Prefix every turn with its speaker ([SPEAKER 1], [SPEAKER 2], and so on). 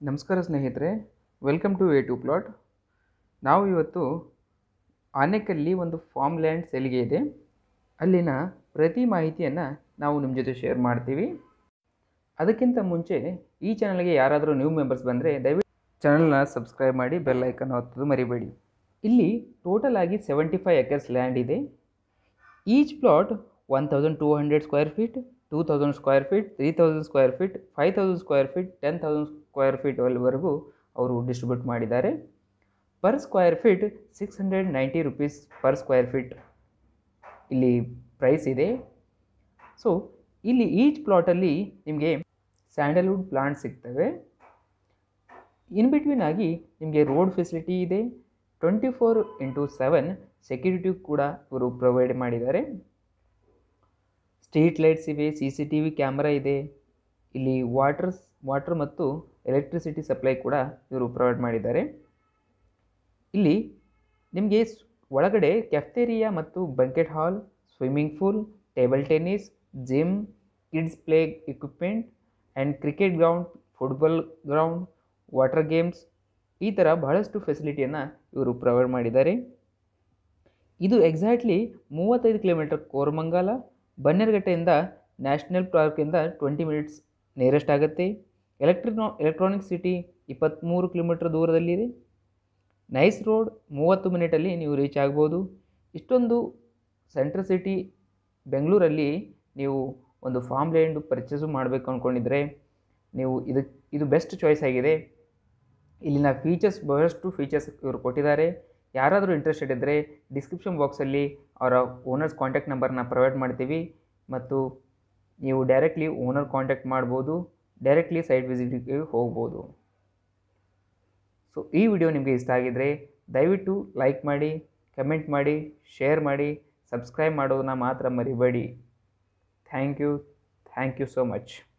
[SPEAKER 1] ನಮಸ್ಕಾರ ಸ್ನೇಹಿತರೆ welcome to A to plot ನಾವು ಇವತ್ತು ಆನೆಕಲ್ಲಿ ಒಂದು ಫಾರ್ಮ್ ಲ್ಯಾಂಡ್ ಸೆಲಿಗೆ ಇದೆ ಅಲ್ಲಿನ ಪ್ರತಿ ಮಾಹಿತಿಯನ್ನು ನಾವು ನಿಮ್ಮ ಜೊತೆ ಶೇರ್ ಮಾಡ್ತೀವಿ ಅದಕ್ಕಿಂತ ಮುಂಚೆ ಈ ಚಾನಲ್ಗೆ ಯಾರಾದರೂ ನ್ಯೂ ಮೆಂಬರ್ಸ್ ಬಂದರೆ ದಯವಿಟ್ಟು ಚಾನಲ್ನ ಸಬ್ಸ್ಕ್ರೈಬ್ ಮಾಡಿ ಬೆಲ್ ಐಕನ್ ಒತ್ತೋದು ಮರಿಬೇಡಿ ಇಲ್ಲಿ ಟೋಟಲ್ ಆಗಿ ಸೆವೆಂಟಿ ಫೈವ್ ಎಕರ್ಸ್ ಲ್ಯಾಂಡ್ ಇದೆ each plot one thousand two hundred square feet two thousand square feet three thousand square feet five thousand square feet ten thousand square feet ವರೆಗೂ ಅವರು distribute ಮಾಡಿದ್ದಾರೆ per square feet six hundred ninety rupees per square feet ಇಲ್ಲಿ price ಇದೆ so ಇಲ್ಲಿ each ಪ್ಲಾಟಲ್ಲಿ ನಿಮಗೆ sandalwood plant ಸಿಗ್ತವೆ in between ಆಗಿ ನಿಮಗೆ ರೋಡ್ ಫೆಸಿಲಿಟಿ ಇದೆ twenty four into seven security ಕೂಡ ಇವರು ಪ್ರೊವೈಡ್ ಮಾಡಿದ್ದಾರೆ ಸ್ಟ್ರೀಟ್ ಲೈಟ್ಸ್ ಇವೆ C C T V camera ಇದೆ ಇಲ್ಲಿ ವಾಟರ್ ವಾಟರ್ ಮತ್ತು ಎಲೆಕ್ಟ್ರಿಸಿಟಿ ಸಪ್ಲೈ ಕೂಡ ಇವರು ಪ್ರೊವೈಡ್ ಮಾಡಿದ್ದಾರೆ ಇಲ್ಲಿ ನಿಮಗೆ ಸ್- ಒಳಗಡೆ ಕೆಫ್ಟೇರಿಯಾ ಮತ್ತು banquet hall swimming pool table tennis gym kids play equipment and cricket ground football ground water games ಈ ಥರ ಬಹಳಷ್ಟು ಫೆಸಿಲಿಟಿಯನ್ನು ಇವರು ಪ್ರೊವೈಡ್ ಮಾಡಿದ್ದಾರೆ ಇದು ಎಕ್ಸಾಕ್ಟ್ಲಿ ಮೂವತ್ತೈದು ಕಿಲೋಮೀಟರ್ ಕೋರಮಂಗಲ ಬನ್ನೇರುಘಟ್ಟೆಯಿಂದ ನ್ಯಾಷನಲ್ ಪಾರ್ಕಿಂದ ಟ್ವೆಂಟಿ ಮಿನಿಟ್ಸ್ ನಿಯರೆಸ್ಟ್ ಆಗುತ್ತೆ ಎಲೆಕ್ಟ್ರಿನೋ ಎಲೆಕ್ಟ್ರಾನಿಕ್ ಸಿಟಿ ಇಪ್ಪತ್ತ್ಮೂರು ಕಿಲೋಮೀಟರ್ ದೂರದಲ್ಲಿದೆ ನೈಸ್ ರೋಡ್ ಮೂವತ್ತು ಮಿನಿಟಲ್ಲಿ ನೀವು ರೀಚ್ ಆಗ್ಬೋದು ಇಷ್ಟೊಂದು ಸೆಂಟ್ರಲ್ ಸಿಟಿ ಬೆಂಗಳೂರಲ್ಲಿ ನೀವು ಒಂದು ಫಾರ್ಮ್ ಲ್ಯಾಂಡ್ ಪರ್ಚೇಸು ಮಾಡಬೇಕು ಅಂದ್ಕೊಂಡಿದ್ರೆ ನೀವು ಇದಕ್ಕೆ ಇದು ಬೆಸ್ಟ್ ಚಾಯ್ಸ್ ಆಗಿದೆ ಇಲ್ಲಿನ ಫೀಚರ್ಸ್ ಬಹಳಷ್ಟು ಫೀಚರ್ಸ್ ಇವರು ಕೊಟ್ಟಿದ್ದಾರೆ ಯಾರಾದರೂ ಇಂಟ್ರೆಸ್ಟೆಡ್ ಇದ್ದರೆ ಡಿಸ್ಕ್ರಿಪ್ಷನ್ ಬಾಕ್ಸಲ್ಲಿ ಅವರ ಓನರ್ಸ್ ಕಾಂಟ್ಯಾಕ್ಟ್ ನಂಬರ್ನ ಪ್ರೊವೈಡ್ ಮಾಡ್ತೀವಿ ಮತ್ತು ನೀವು ಡೈರೆಕ್ಟ್ಲಿ ಓನರ್ ಕಾಂಟ್ಯಾಕ್ಟ್ ಮಾಡ್ಬೋದು ಡೈರೆಕ್ಟ್ಲಿ ಸೈಟ್ ವಿಸಿಟಿಗೆ ಹೋಗ್ಬೋದು ಸೊ ಈ ವಿಡಿಯೋ ನಿಮಗೆ ಇಷ್ಟ ಆಗಿದ್ದರೆ ದಯವಿಟ್ಟು ಲೈಕ್ ಮಾಡಿ ಕಮೆಂಟ್ ಮಾಡಿ ಶೇರ್ ಮಾಡಿ ಸಬ್ಸ್ಕ್ರೈಬ್ ಮಾಡೋದನ್ನ ಮಾತ್ರ ಮರಿಬೇಡಿ thank you thank you so much